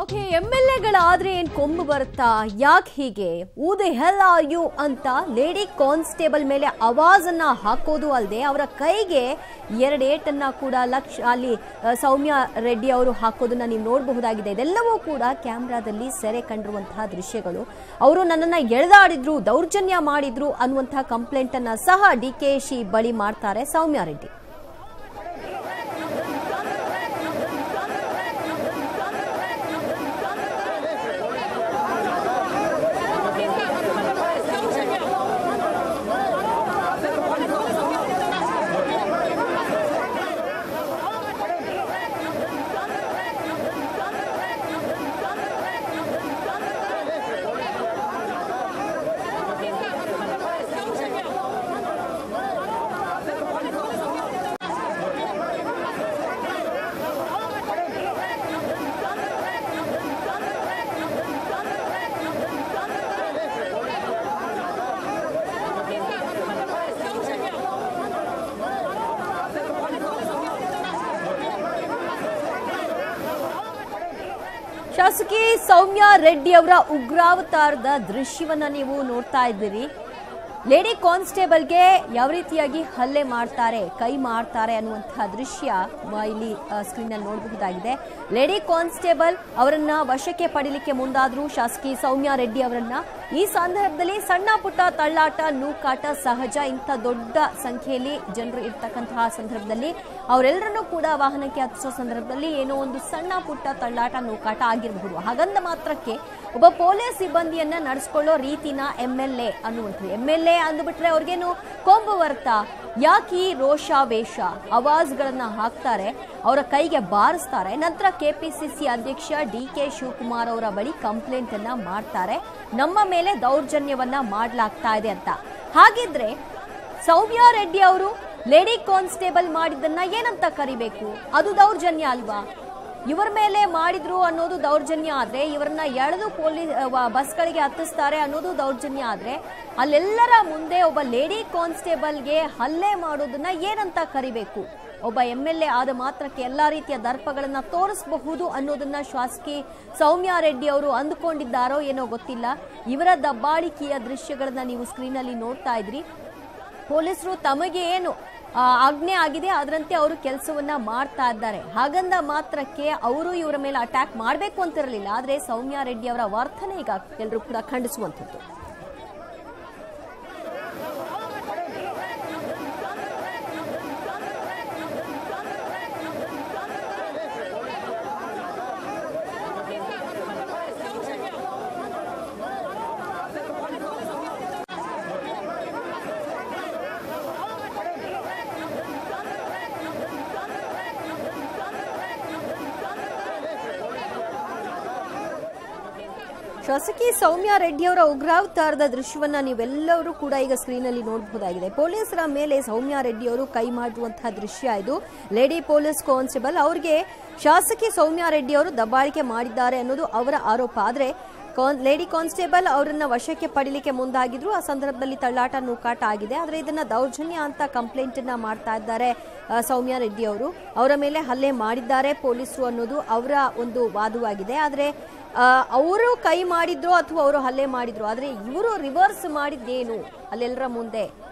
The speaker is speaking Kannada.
ಓಕೆ ಎಂ ಎಲ್ ಎಗಳಾದ್ರೆ ಏನ್ ಕೊಂಬು ಬರುತ್ತಾ ಯಾಕೆ ಹೀಗೆ ಊದೆ ಹೆಲ್ ಆರ್ ಯು ಅಂತ ಲೇಡಿ ಕಾನ್ಸ್ಟೇಬಲ್ ಮೇಲೆ ಅವಾಜನ್ನ ಹಾಕೋದು ಅಲ್ಲದೆ ಅವರ ಕೈಗೆ ಎರಡು ಏಟನ್ನ ಕೂಡ ಲಕ್ಷ ಅಲ್ಲಿ ಆ, ಸೌಮ್ಯ ರೆಡ್ಡಿ ಅವರು ಹಾಕೋದನ್ನ ನೀವು ನೋಡಬಹುದಾಗಿದೆ ಇದೆಲ್ಲವೂ ಕೂಡ ಕ್ಯಾಮ್ರಾದಲ್ಲಿ ಸೆರೆ ಕಂಡಿರುವಂತಹ ದೃಶ್ಯಗಳು ಅವರು ನನ್ನನ್ನ ಎಳೆದಾಡಿದ್ರು ದೌರ್ಜನ್ಯ ಮಾಡಿದ್ರು ಅನ್ನುವಂತಹ ಕಂಪ್ಲೇಂಟ್ ಅನ್ನ ಸಹ ಡಿ ಕೆ ಶಿ ಬಳಿ ಮಾಡ್ತಾರೆ ಸೌಮ್ಯ ರೆಡ್ಡಿ ಶಾಸಕಿ ಸೌಮ್ಯ ರೆಡ್ಡಿ ಅವರ ಉಗ್ರಾವತಾರದ ದೃಶ್ಯವನ್ನ ನೀವು ನೋಡ್ತಾ ಇದ್ದೀರಿ ಲೇಡಿ ಕಾನ್ಸ್ಟೇಬಲ್ಗೆ ಯಾವ ರೀತಿಯಾಗಿ ಹಲ್ಲೆ ಮಾಡ್ತಾರೆ ಕೈ ಮಾಡ್ತಾರೆ ಅನ್ನುವಂತಹ ದೃಶ್ಯ ಮ- ಇಲ್ಲಿ ಸ್ಕ್ರೀನ್ ಅಲ್ಲಿ ನೋಡಬಹುದಾಗಿದೆ ಲೇಡಿ ಕಾನ್ಸ್ಟೇಬಲ್ ಅವರನ್ನ ವಶಕ್ಕೆ ಪಡಿಲಿಕ್ಕೆ ಮುಂದಾದ್ರು ಶಾಸಕಿ ಸೌಮ್ಯ ರೆಡ್ಡಿ ಅವರನ್ನ ಈ ಸಂದರ್ಭದಲ್ಲಿ ಸಣ್ಣ ಪುಟ್ಟ ತಳ್ಳಾಟ ನೂಕಾಟ ಸಹಜ ಇಂಥ ದೊಡ್ಡ ಸಂಖ್ಯೆಯಲ್ಲಿ ಜನರು ಇರ್ತಕ್ಕಂತಹ ಸಂದರ್ಭದಲ್ಲಿ ಅವರೆಲ್ಲರನ್ನೂ ಕೂಡ ವಾಹನಕ್ಕೆ ಹತ್ತಿಸೋ ಸಂದರ್ಭದಲ್ಲಿ ಏನೋ ಒಂದು ಸಣ್ಣ ಪುಟ್ಟ ತಳ್ಳಾಟ ನೂಕಾಟ ಆಗಿರಬಹುದು ಹಾಗಂದ ಮಾತ್ರಕ್ಕೆ ಒಬ್ಬ ಪೊಲೀಸ್ ಸಿಬ್ಬಂದಿಯನ್ನ ನಡೆಸ್ಕೊಳ್ಳೋ ರೀತಿನ ಎಂ ಎಲ್ ಎ ಅನ್ನುವಂಥದ್ದು ಎಂ ಎಲ್ ಎ ಅಂದ್ಬಿಟ್ರೆ ಅವ್ರಿಗೇನು ಕೊಂಬು ಬರ್ತಾ ಯಾಕೆ ಈ ರೋಷಾವೇಶ ಅವಾಜ್ಗಳನ್ನ ಹಾಕ್ತಾರೆ ಅವರ ಕೈಗೆ ಬಾರಿಸ್ತಾರೆ ನಂತರ ಕೆಪಿಸಿಸಿ ಅಧ್ಯಕ್ಷ ಡಿ ಕೆ ಶಿವಕುಮಾರ್ ಅವರ ಬಳಿ ಕಂಪ್ಲೇಂಟ್ ಅನ್ನ ಮಾಡ್ತಾರೆ ನಮ್ಮ ಮೇಲೆ ದೌರ್ಜನ್ಯವನ್ನ ಮಾಡ್ಲಾಗ್ತಾ ಇದೆ ಅಂತ ಹಾಗಿದ್ರೆ ಸೌಮ್ಯ ರೆಡ್ಡಿ ಅವರು ಲೇಡಿ ಕಾನ್ಸ್ಟೇಬಲ್ ಮಾಡಿದ್ದನ್ನ ಏನಂತ ಕರಿಬೇಕು ಅದು ದೌರ್ಜನ್ಯ ಅಲ್ವಾ ಇವರ ಮೇಲೆ ಮಾಡಿದ್ರು ಅನ್ನೋದು ದೌರ್ಜನ್ಯ ಆದ್ರೆ ಇವರನ್ನ ಎಳೆದು ಪೊಲೀಸ್ ಬಸ್ಗಳಿಗೆ ಹತ್ತಿಸ್ತಾರೆ ಅನ್ನೋದು ದೌರ್ಜನ್ಯ ಆದ್ರೆ ಅಲ್ಲೆಲ್ಲರ ಮುಂದೆ ಒಬ್ಬ ಲೇಡಿ ಕಾನ್ಸ್ಟೇಬಲ್ಗೆ ಹಲ್ಲೆ ಮಾಡೋದನ್ನ ಏನಂತ ಕರಿಬೇಕು ಒಬ್ಬ ಎಂ ಎಲ್ ಎ ಆದ ಮಾತ್ರಕ್ಕೆ ಎಲ್ಲಾ ರೀತಿಯ ದರ್ಪಗಳನ್ನ ತೋರಿಸಬಹುದು ಅನ್ನೋದನ್ನ ಶಾಸಕಿ ಸೌಮ್ಯ ರೆಡ್ಡಿ ಅವರು ಅಂದುಕೊಂಡಿದ್ದಾರೋ ಏನೋ ಗೊತ್ತಿಲ್ಲ ಇವರ ದಬ್ಬಾಳಿಕೆಯ ದೃಶ್ಯಗಳನ್ನ ನೀವು ಸ್ಕ್ರೀನ್ ಅಲ್ಲಿ ನೋಡ್ತಾ ಇದ್ರಿ ಪೊಲೀಸರು ತಮಗೆ ಏನು ಆ, ಆಜ್ಞೆ ಆಗಿದೆ ಅದರಂತೆ ಅವರು ಕೆಲಸವನ್ನ ಮಾಡ್ತಾ ಇದ್ದಾರೆ ಹಾಗಂದ ಮಾತ್ರಕ್ಕೆ ಅವರು ಇವರ ಮೇಲೆ ಅಟ್ಯಾಕ್ ಮಾಡಬೇಕು ಅಂತಿರಲಿಲ್ಲ ಆದ್ರೆ ಸೌಮ್ಯ ರೆಡ್ಡಿ ಅವರ ವರ್ತನೆ ಈಗ ಎಲ್ಲರೂ ಕೂಡ ಖಂಡಿಸುವಂಥದ್ದು ಶಾಸಕಿ ಸೌಮ್ಯ ರೆಡ್ಡಿ ಅವರ ಉಗ್ರಾವತಾರದ ದೃಶ್ಯವನ್ನ ನೀವೆಲ್ಲರೂ ಕೂಡ ಈಗ ಸ್ಕ್ರೀನ್ ಅಲ್ಲಿ ನೋಡಬಹುದಾಗಿದೆ ಪೊಲೀಸರ ಮೇಲೆ ಸೌಮ್ಯ ರೆಡ್ಡಿ ಅವರು ಕೈ ಮಾಡುವಂತಹ ದೃಶ್ಯ ಇದು ಲೇಡಿ ಪೊಲೀಸ್ ಕಾನ್ಸ್ಟೇಬಲ್ ಅವ್ರಿಗೆ ಶಾಸಕಿ ಸೌಮ್ಯ ರೆಡ್ಡಿ ಅವರು ದಬ್ಬಾಳಿಕೆ ಮಾಡಿದ್ದಾರೆ ಅನ್ನೋದು ಅವರ ಆರೋಪ ಆದ್ರೆ ಕಾನ್- ಲೇಡಿ ಕಾನ್ಸ್ಟೇಬಲ್ ಅವರನ್ನ ವಶಕ್ಕೆ ಪಡಿಲಿಕ್ಕೆ ಮುಂದಾಗಿದ್ರು ಆ ಸಂದರ್ಭದಲ್ಲಿ ತಳ್ಳಾಟ ನೂಕಾಟ ಆಗಿದೆ ಆದ್ರೆ ಇದನ್ನ ದೌರ್ಜನ್ಯ ಅಂತ ಕಂಪ್ಲೇಂಟ್ ಅನ್ನ ಮಾಡ್ತಾ ಇದ್ದಾರೆ ಆ, ಸೌಮ್ಯ ರೆಡ್ಡಿ ಅವರು ಅವರ ಮೇಲೆ ಹಲ್ಲೆ ಮಾಡಿದ್ದಾರೆ ಪೊಲೀಸರು ಅನ್ನೋದು ಅವರ ಒಂದು ವಾದವಾಗಿದೆ ಆದ್ರೆ ಆ, ಅವರು ಕೈ ಮಾಡಿದ್ರು ಅಥವಾ ಅವರು ಹಲ್ಲೆ ಮಾಡಿದ್ರು ಆದ್ರೆ ಇವರು ರಿವರ್ಸ್ ಮಾಡಿದ್ದೇನು ಅಲ್ಲೆಲ್ಲರ ಮುಂದೆ